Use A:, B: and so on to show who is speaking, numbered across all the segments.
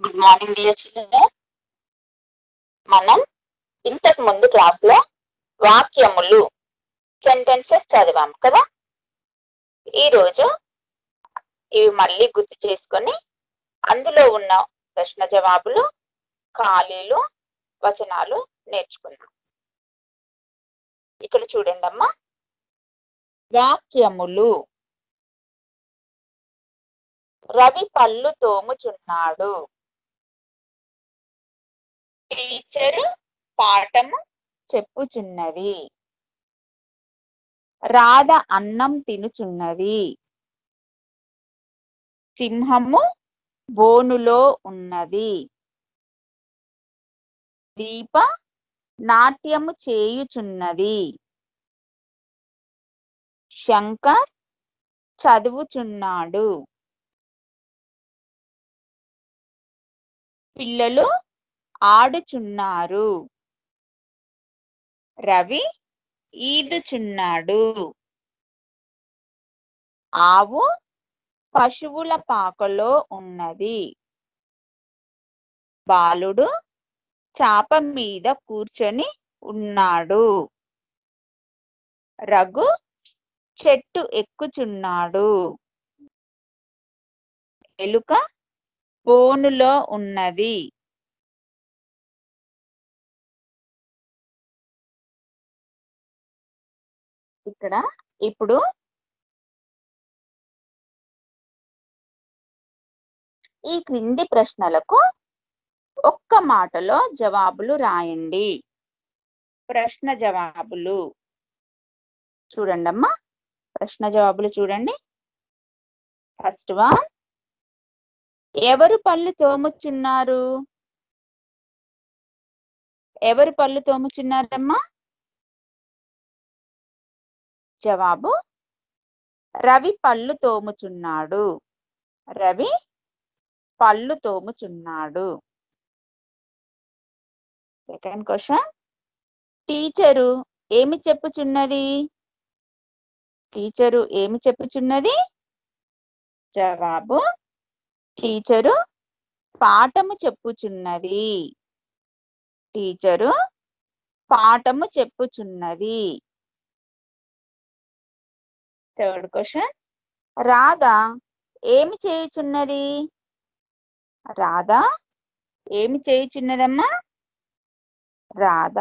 A: good morning dear children మనం ఇంతకు ముందు క్లాస్ లో వాక్యములు సెంటెన్సెస్ చదివాం కదా ఈ రోజు ఇవి మళ్ళీ గుర్తు చేసుకొని అందులో ఉన్న ప్రశ్న జవాబులు ఖాళీలు వచనాలు నేర్చుకుందాం ఇక్కడ చూడండి అమ్మా వాక్యములు రవి పళ్ళు తోముచున్నాడు టీచరు పాఠము చెప్పుచున్నది రాధ అన్నం తినుచున్నది సింహము బోనులో ఉన్నది దీప నాట్యము చేయుచున్నది శంకర్ చదువుచున్నాడు పిల్లలు ఆడుచున్నారు రవి ఈదుచున్నాడు ఆవు పశువుల పాకలో ఉన్నది బాలుడు చాప మీద కూర్చొని ఉన్నాడు రఘు చెట్టు ఎక్కుచున్నాడు ఎలుక బోనులో ఉన్నది ఇక్కడ ఇప్పుడు ఈ క్రింది ప్రశ్నలకు ఒక్క మాటలో జవాబులు రాయండి ప్రశ్న జవాబులు చూడండి అమ్మా ప్రశ్న జవాబులు చూడండి ఫస్ట్ వన్ ఎవరు పళ్ళు తోముచున్నారు ఎవరు పళ్ళు తోముచున్నారమ్మా జవాబు రవి పళ్ళు తోముచున్నాడు రవి పళ్ళు తోముచున్నాడు సెకండ్ క్వశ్చన్ టీచరు ఏమి చెప్పుచున్నది టీచరు ఏమి చెప్పుచున్నది జవాబు టీచరు పాఠము చెప్పుచున్నది టీచరు పాఠము చెప్పుచున్నది థర్డ్ క్వశ్చన్ రాధ ఏమి చేయుచున్నది రాధ ఏమి చేయుచున్నదమ్మా రాధ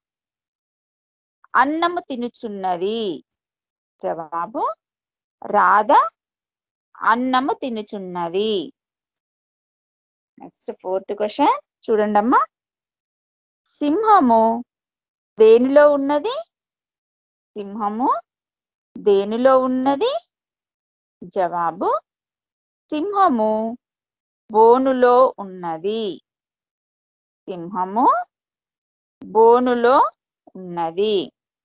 A: అన్నము తినుచున్నది జవాబు రాధ అన్నము తినుచున్నది నెక్స్ట్ ఫోర్త్ క్వశ్చన్ చూడండి అమ్మా సింహము దేనిలో ఉన్నది సింహము దేనిలో ఉన్నది జవాబు సింహము బోనులో ఉన్నది సింహము బోనులో ఉన్నది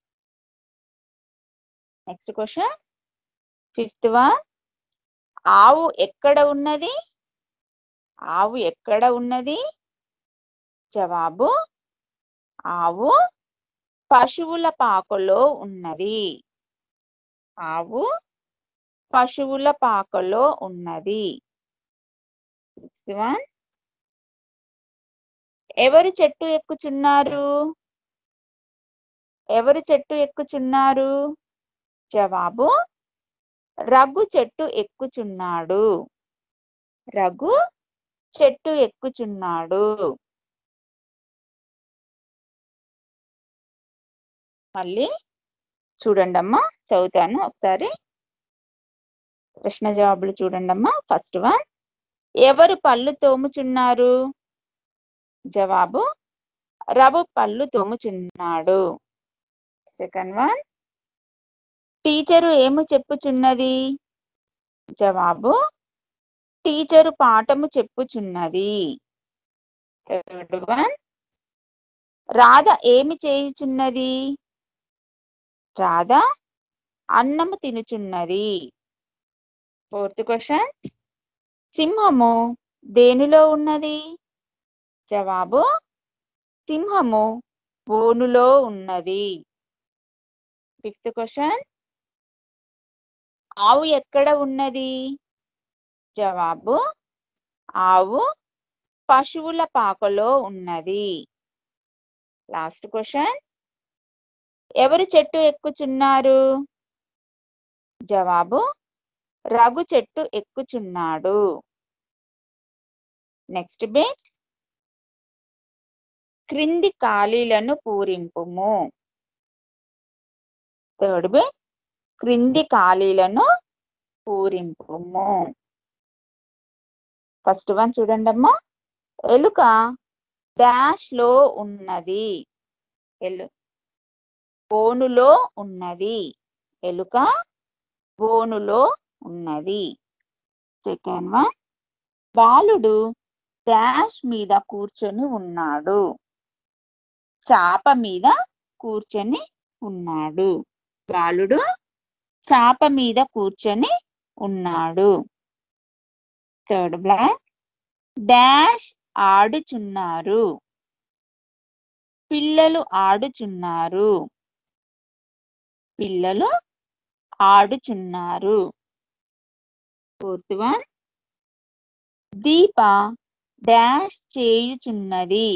A: నెక్స్ట్ క్వశ్చన్ ఫిఫ్త్ వన్ ఆవు ఎక్కడ ఉన్నది ఆవు ఎక్కడ ఉన్నది జవాబు ఆవు పశువుల పాకలో ఉన్నది ఆవు పశువుల పాకలో ఉన్నది సిక్స్త్ వన్ ఎవరు చెట్టు ఎక్కుచున్నారు ఎవరు చెట్టు ఎక్కుచున్నారు జవాబు రఘు చెట్టు ఎక్కుచున్నాడు రఘు చెట్టు ఎక్కుచున్నాడు మళ్ళీ చూడండి అమ్మా చదువుతాను ఒకసారి ప్రశ్న జవాబులు చూడండి అమ్మా ఫస్ట్ వన్ ఎవరు పళ్ళు తోముచున్నారు జవాబు రవు పళ్ళు తోముచున్నాడు సెకండ్ వన్ టీచరు ఏమి చెప్పుచున్నది జవాబు టీచరు పాఠము చెప్పుచున్నది థర్డ్ వన్ రాధ ఏమి చేయుచున్నది రాధ అన్నము తినుచున్నది ఫోర్త్ క్వశ్చన్ సింహము దేనిలో ఉన్నది జవాబు సింహము బోనులో ఉన్నది ఫిఫ్త్ క్వశ్చన్ ఆవు ఎక్కడ ఉన్నది జవాబు ఆవు పశువుల పాకలో ఉన్నది లాస్ట్ క్వశ్చన్ ఎవరు చెట్టు ఎక్కుచున్నారు జవాబు రఘు చెట్టు ఎక్కుచున్నాడు నెక్స్ట్ బిట్ క్రింది ఖాళీలను పూరింపుము థర్డ్ బిట్ క్రింది ఖాళీలను పూరింపుము ఫస్ట్ వన్ చూడండి అమ్మా ఎలుక డాష్ లో ఉన్నది ఎలు బోనులో ఉన్నది ఎలుక బోనులో ఉన్నది సెకండ్ వన్ బాలుడు డాష్ మీద కూర్చొని ఉన్నాడు చాప మీద కూర్చొని ఉన్నాడు బాలుడు చాప మీద కూర్చొని ఉన్నాడు థర్డ్ బ్లాక్ డాష్ ఆడుచున్నారు పిల్లలు ఆడుచున్నారు పిల్లలు ఆడుచున్నారు ఫోర్త్ వన్ దీప డాష్ చేయుచున్నది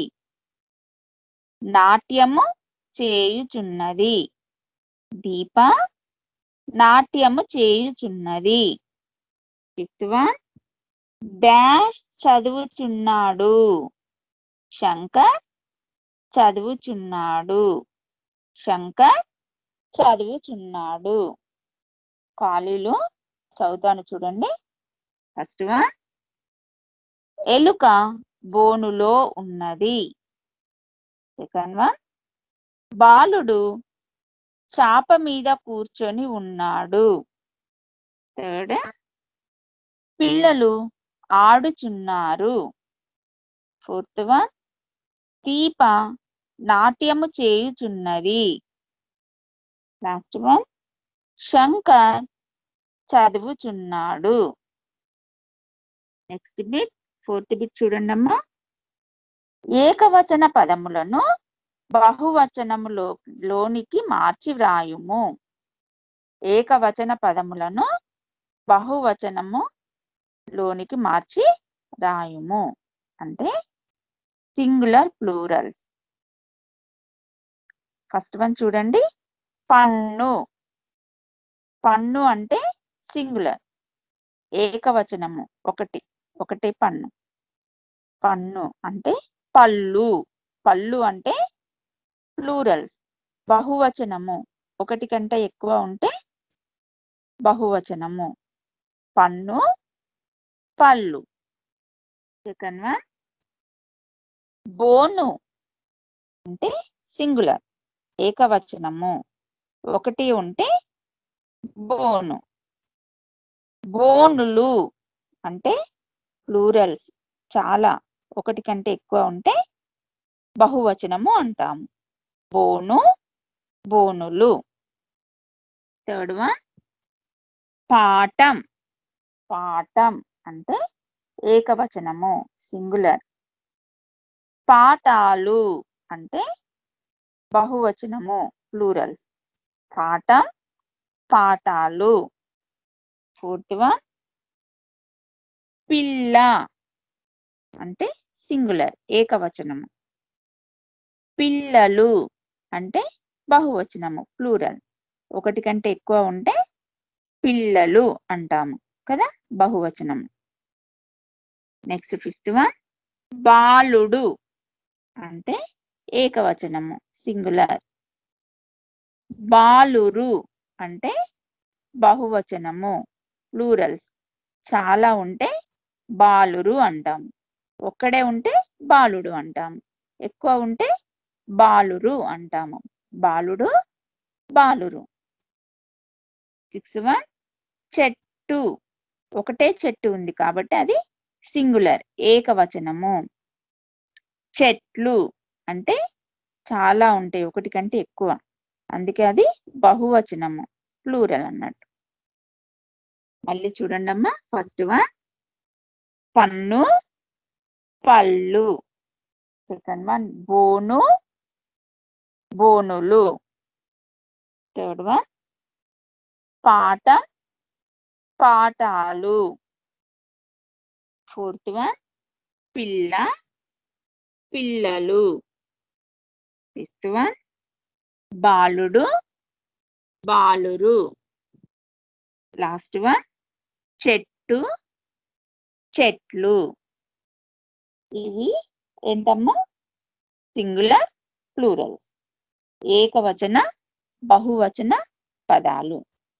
A: నాట్యము చేయుచున్నది దీప నాట్యము చేయుచున్నది ఫిఫ్త్ వన్ డాష్ చదువుచున్నాడు శంకర్ చదువుచున్నాడు శంకర్ చదువుచున్నాడు ఖాళీలు చదువుతాను చూడండి ఫస్ట్ వన్ ఎలుక బోనులో ఉన్నది సెకండ్ వన్ బాలుడు చాప మీద కూర్చొని ఉన్నాడు థర్డ్ పిల్లలు ఆడుచున్నారు ఫోర్త్ వన్ దీప నాట్యము చేయుచున్నది లాస్ట్ వన్ శంకర్ చదువుచున్నాడు నెక్స్ట్ బిట్ ఫోర్త్ బిట్ చూడండి అమ్మా ఏకవచన పదములను బహువచనములో లోనికి మార్చి వ్రాయుము ఏకవచన పదములను బహువచనము లోనికి మార్చి రాయుము అంటే సింగులర్ ప్లూరల్స్ ఫస్ట్ వన్ చూడండి పన్ను పన్ను అంటే సింగులర్ ఏకవచనము ఒకటి ఒకటే పన్ను పన్ను అంటే పళ్ళు పళ్ళు అంటే ప్లూరల్స్ బహువచనము ఒకటి కంటే ఎక్కువ ఉంటే బహువచనము పన్ను పళ్ళు సెకండ్ వన్ బోను అంటే సింగులర్ ఏకవచనము ఒకటి ఉంటే బోను బోనులు అంటే ప్లూరల్స్ చాలా ఒకటి కంటే ఎక్కువ ఉంటే బహువచనము అంటాము బోను బోనులు థర్డ్ వన్ పాఠం పాఠం అంటే ఏకవచనము సింగులర్ పాఠాలు అంటే బహువచనము ప్లూరల్స్ పాఠం పాఠాలు ఫోర్త్ వన్ పిల్ల అంటే సింగులర్ ఏకవచనము పిల్లలు అంటే బహువచనము ప్లూరల్ ఒకటి కంటే ఎక్కువ ఉంటే పిల్లలు అంటాము కదా బహువచనము నెక్స్ట్ ఫిఫ్త్ వన్ బాలుడు అంటే ఏకవచనము సింగులర్ బాలురు అంటే బహువచనము ప్లూరల్స్ చాలా ఉంటే బాలురు అంటాము ఒక్కడే ఉంటే బాలుడు అంటాము ఎక్కువ ఉంటే బాలురు అంటాము బాలుడు బాలురు సిక్స్ వన్ చెట్టు ఒకటే చెట్టు ఉంది కాబట్టి అది సింగులర్ ఏకవచనము చెట్లు అంటే చాలా ఉంటాయి ఒకటి కంటే ఎక్కువ అందుకే అది బహువచనము ప్లూరల్ అన్నట్టు మళ్ళీ చూడండి అమ్మా ఫస్ట్ వన్ పన్ను పళ్ళు సెకండ్ వన్ బోను బోనులు థర్డ్ వన్ పాట పాఠాలు ఫోర్త్ వన్ పిల్ల పిల్లలు ఫిఫ్త్ వన్ బాలుడు బాలురు లాస్ట్ వన్ చెట్టు చెట్లు ఇవి ఏంటమ్మా సింగులర్ ప్లూరల్స్ ఏకవచన బహువచన పదాలు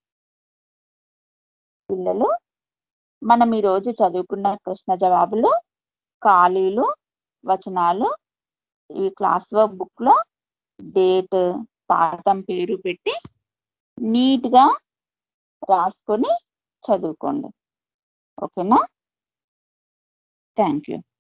A: పిల్లలు మనం ఈరోజు చదువుకున్న ప్రశ్న జవాబులు ఖాళీలు వచనాలు ఇవి క్లాస్ వర్క్ బుక్ లో డేట్ పాఠం పేరు పెట్టి నీట్గా రాసుకొని చదువుకోండి ఓకేనా థ్యాంక్ యూ